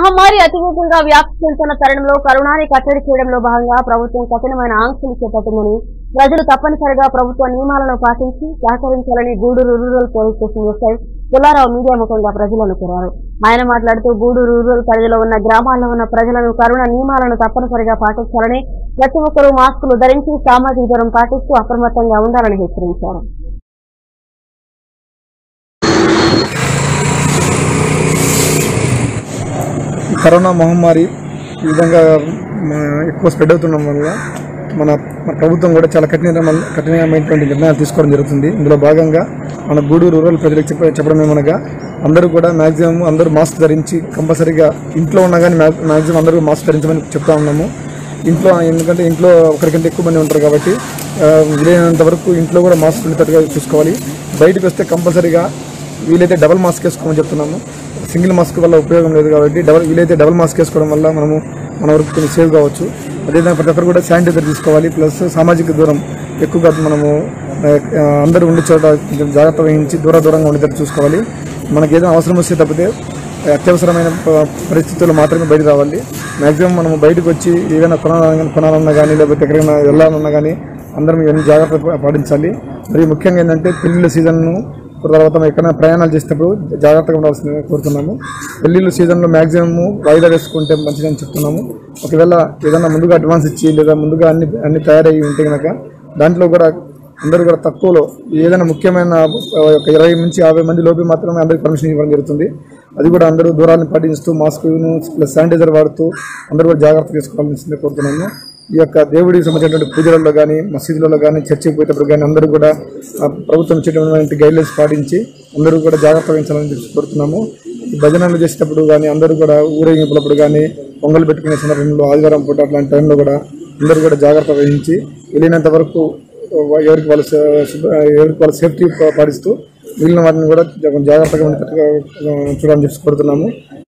మహమ్మారి అతివేగంగా వ్యాప్తి చెందుతున్న తరుణంలో కరోనాని కట్టడి చేయడంలో భాగంగా ప్రభుత్వం కఠినమైన ఆంక్షలు చేపట్టిందని ప్రజలు తప్పనిసరిగా ప్రభుత్వ నియమాలను పాటించి సహకరించాలని Gudur rural police station SI Pullarao media ముఖంగా ప్రజలను కోరారు ఆయన మాట్లాడుతూ గూడూరు రూరల్ పరిధిలో ఉన్న గ్రామాల్లో ఉన్న ప్రజలను కరోనా నియమాలను తప్పనిసరిగా పాటించాలని ప్రతి ఒక్కరూ మాస్కులు ధరించి సామాజిక దూరం పాటిస్తూ అప్రమత్తంగా ఉండాలని హెచ్చరించారు కరోనా మహమ్మారి ఈ విధంగా మ- ఎక్కువ స్ప్రెడ్ అవుతుండడం వల్ల మన మన ప్రభుత్వం కూడా చాలా కఠినమైన కఠినమైనటువంటి నిర్ణయాలు తీసుకోవడం జరుగుతుంది ఇందులో భాగంగా మన గూడూరు రూరల్ ప్రజలకు చెప్ప చెప్పడం ఏమనగా అందరూ కూడా మ్యాక్సిమం అందరూ మాస్క్ ధరించి కంపల్సరీగా ఇంట్లో ఉన్నా కానీ మ్యాక్సిమం అందరూ మాస్క్ ధరించమని చెప్తా ఉన్నాము ఇంట్లో ఎందుకంటే ఇంట్లో ఒకరికంటే ఎక్కువ మంది ఉంటారు కాబట్టి ఆ, వీలైనంత వరకు ఇంట్లో కూడా మాస్క్ ఉండేటట్టుగా చూసుకోవాలి బయటకు వస్తే కంపల్సరీగా వీలైతే డబల్ మాస్క్ వేసుకోమని చెప్తున్నాము సింగిల్ మాస్క్ వల్ల ఉపయోగం లేదు కాబట్టి డబల్ వీలైతే డబల్ మాస్క్ వేసుకోవడం వల్ల మనము మన వరకు కొంచెం సేవ్ కావచ్చు అదేవిధంగా ప్రతి ఒక్కరు కూడా శానిటైజర్ తీసుకోవాలి ప్లస్ సామాజిక దూరం ఎక్కువగా మనము ఆ, అందరూ ఉండే చోట కొంచెం జాగ్రత్త వహించి దూర దూరంగా ఉండేటట్టు చూసుకోవాలి మనకి ఏదైనా అవసరం వస్తే తప్పితే అత్యవసరమైన ప- పరిస్థితుల్లో మాత్రమే బయట రావాలి మ్యాక్సిమం మనం బయటకు వచ్చి ఏదైనా కొనాలన్నా కొనాలన్నా కానీ లేకపోతే ఎక్కడికైనా వెళ్ళాలన్నా కానీ అందరం ఇవన్నీ జాగ్రత్త ప- పాటించాలి మరియు ముఖ్యంగా ఏంటంటే పెళ్లిళ్ళ సీజన్ను తర్వాత మనం ఎక్కడైనా ప్రయాణాలు చేసేటప్పుడు జాగ్రత్తగా ఉండాల్సిందిగా కోరుతున్నాము పెళ్లిళ్ళ సీజన్లో మ్యాక్సిమం వాయిదా వేసుకుంటే మంచిదని చెప్తున్నాము ఒకవేళ ఏదైనా ముందుగా అడ్వాన్స్ ఇచ్చి లేదా ముందుగా అన్ని అన్ని తయారయ్యి ఉంటే కనుక దాంట్లో కూడా అందరూ కూడా తక్కువలో ఏదైనా ముఖ్యమైన ఆ, ఒక ఇరవై నుంచి యాభై మంది లోపే మాత్రమే అందరికి పర్మిషన్ ఇవ్వడం జరుగుతుంది అది కూడా అందరూ దూరాన్ని పాటిస్తూ మాస్క్ ప్లస్ శానిటైజర్ వాడుతూ అందరూ కూడా జాగ్రత్త తీసుకోవాల్సిందే కోరుతున్నాము ఈ యొక్క దేవుడికి సంబంధించినటువంటి పూజలలో కానీ మసీదులలో కానీ చర్చికి పోయేటప్పుడు కానీ అందరూ కూడా ఆ, ప్రభుత్వం ఇచ్చేటువంటి గైడ్లైన్స్ పాటించి అందరూ కూడా జాగ్రత్త వహించాలని చెప్పి కోరుతున్నాము ఈ భజనలు చేసేటప్పుడు కానీ అందరూ కూడా ఊరేగింపులప్పుడు కానీ పొంగల్ పెట్టుకునే సందర్భంలో ఆదివారం పూట అట్లాంటి టైంలో కూడా అందరూ కూడా జాగ్రత్త వహించి వెళ్ళినంత వరకు ఎవరికి వాళ్ళ సే- శుభ్ర- ఎవరికి వాళ్ళ సేఫ్టీ పాటిస్తూ మిగిలిన వాటిని కూడా కొంచెం జాగ్రత్తగా ఉండేటట్టుగా ఆ, చూడాలని చెప్పి కోరుతున్నాము